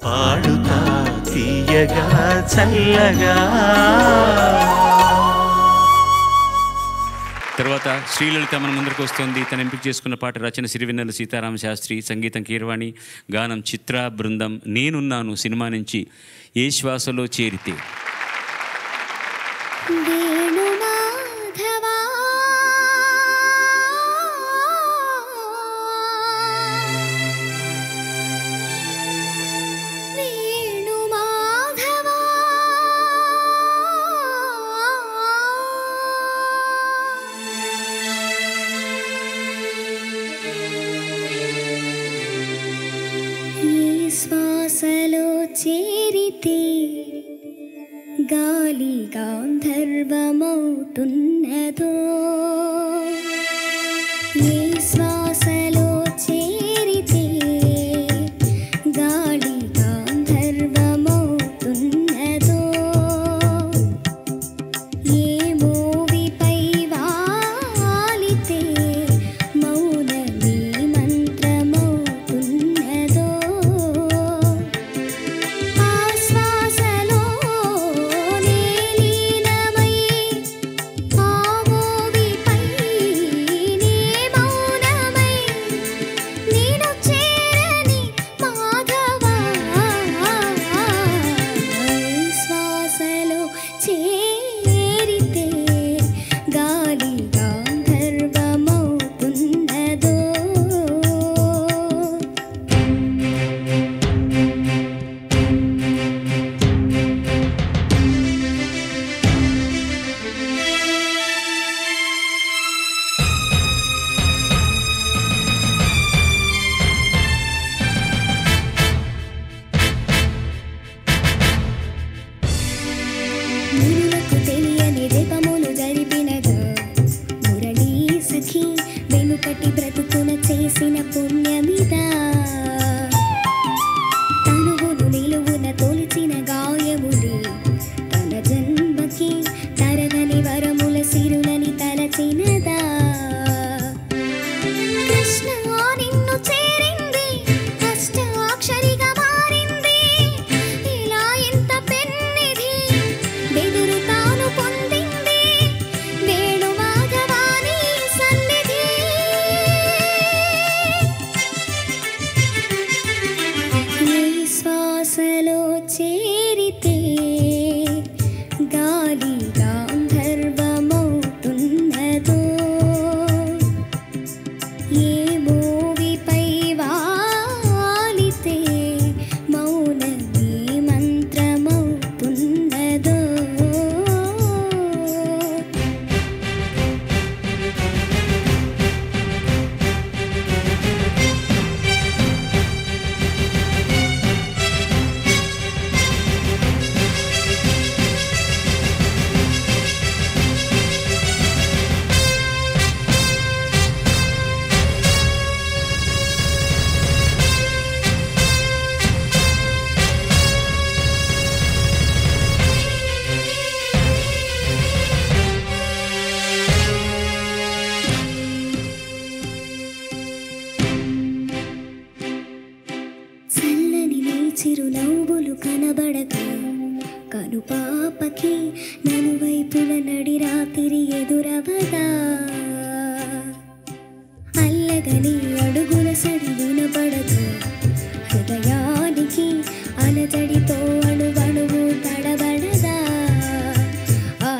పాడుతా తీయగా చల్లగా తర్వాత శ్రీలలిత మన ముందరకు వస్తుంది తను ఎంపిక చేసుకున్న పాట రచన సిరివెన్నెల సీతారామ శాస్త్రి సంగీతం కీరవాణి గానం చిత్ర బృందం నేనున్నాను సినిమా నుంచి ఏ శ్వాసలో చేరితే వేణుమాధవా వేణుమాధవా ఈ శ్వాసలో చేరితే గాలి గాంధర్వమవుతున్నదో ఈ శ్వాసలో చేరితే గాలి గాంధర్వమవుతున్నదో ఏ మోవిపై వాలితే మౌనమే మంత్రమవుతున్నదో ఆశ్వాసలో నీలీనమై ఆమోవిపై నీ మౌనమై నేను చేరని మాధవా శ్వాసలో చేరితే గాలి గాంధర్వమవుతున్నదో మునులకు తెలియని దీపములు జరిపినగా మురళీ సఖి వెనుకటి బ్రతుకున చేసిన పుణ్యమిదా తనువును నిలువున తొలిచిన గాయములే తన జన్మకి తరగని వరముల సిరులని తలచినదా కృష్ణ నిన్ను చేరింది అష్టాక్షరిగా మారింది ఇలా ఇంత పెన్నిధి బెదురు తాను పొందింది వేణు మాధవాని సన్నిధి ఈ శ్వాసలో చేరితే గాలి గాంధర్వమవుతున్నదో ఏ మోవిపై వాలితే మౌనమే మంత్రమవుతున్నదో చల్లని నీ చిరునవ్వులు కనబడక కనుపాపకి నలువైపుల నడి రాత్రి ఎదురవగా అల్లగని అడుగుల సడి వినపడక హృదయానికి అలజడితో అణువణువు తడబడదా ఆ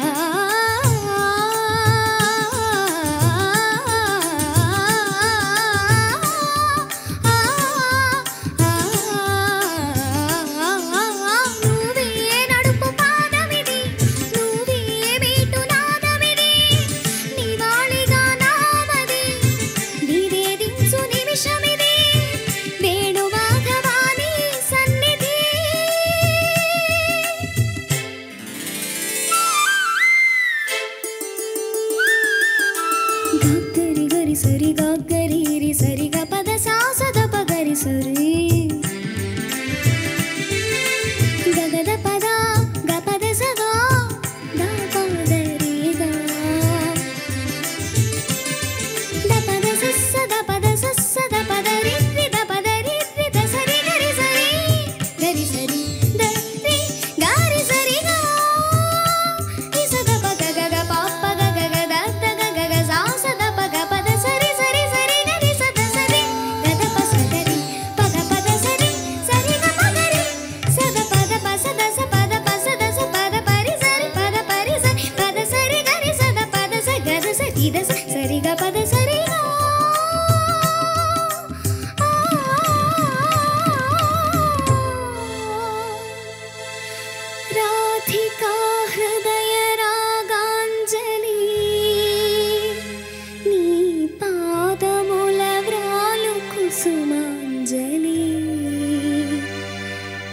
నువ్వే నడుపు పాదమిది నువ్వే మీటు నాదమిది నివాళిగా నామది నివేదించు నిమిషమిది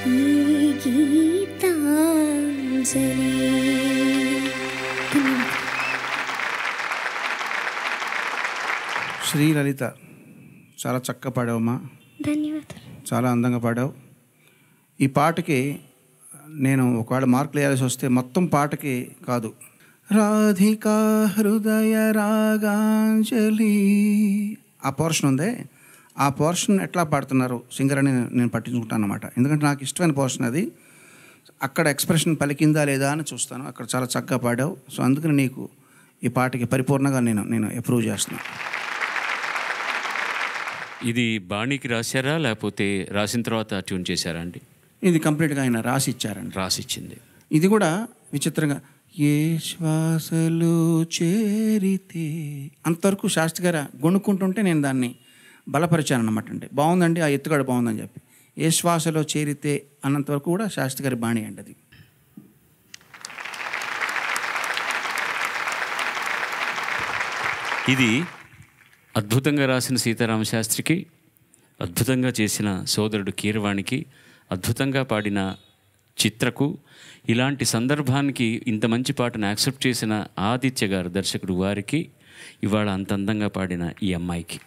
ఈ గీతాంజలి ధన్యవాదాలు శ్రీ లలిత చాలా చక్కగా పాడావమ్మా ధన్యవాదాలు చాలా అందంగా పాడావు ఈ పాటకి నేను ఒకవేళ మార్కులు వేయాల్సి వస్తే మొత్తం పాటకి కాదు రాధికా హృదయ రాగాంజలి ఆ పోర్షన్ ఉందే ఆ పోర్షన్ ఎట్లా పాడుతున్నారు సింగర్ అని నేను పట్టించుకుంటాను అనమాట ఎందుకంటే నాకు ఇష్టమైన పోర్షన్ అది అక్కడ ఎక్స్ప్రెషన్ పలికిందా లేదా అని చూస్తాను అక్కడ చాలా చక్కగా పాడావు సో అందుకని నీకు ఈ పాటకి పరిపూర్ణంగా నేను నేను అప్రూవ్ చేస్తున్నాను ఇది బాణీకి రాశారా లేకపోతే రాసిన తర్వాత ట్యూన్ చేశారా అండి ఇది కంప్లీట్గా ఆయన రాసి ఇచ్చారండి రాసిచ్చింది ఇది కూడా విచిత్రంగా ఏ శ్వాసలు చేరితే అంతవరకు శాస్త్రి గారు గొనుక్కుంటుంటే నేను దాన్ని బలపరిచాను అనమాట అంటే బాగుందండి ఆ ఎత్తుగడ బాగుందని చెప్పి ఏ శ్వాసలో చేరితే అన్నంతవరకు కూడా శాస్త్రి గారి బాణి అండి అది ఇది అద్భుతంగా రాసిన సీతారామ శాస్త్రికి అద్భుతంగా చేసిన సోదరుడు కీరవాణికి అద్భుతంగా పాడిన చిత్రకు ఇలాంటి సందర్భానికి ఇంత మంచి పాటను యాక్సెప్ట్ చేసిన ఆదిత్య గారు దర్శకుడు వారికి ఇవాళ అంత అందంగా పాడిన ఈ అమ్మాయికి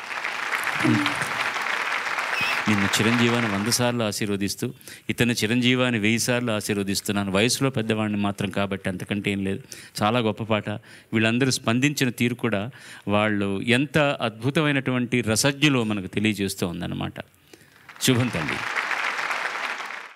నిన్ను చిరంజీవాన్ని వంద సార్లు ఆశీర్వదిస్తూ ఇతను చిరంజీవాన్ని వెయ్యి సార్లు ఆశీర్వదిస్తున్నాను వయసులో పెద్దవాడిని మాత్రం కాబట్టి అంతకంటే ఏం లేదు చాలా గొప్ప పాట వీళ్ళందరూ స్పందించిన తీరు కూడా వాళ్ళు ఎంత అద్భుతమైనటువంటి రసజ్ఞలో మనకు తెలియజేస్తూ ఉందన్నమాట శుభం తండ్రి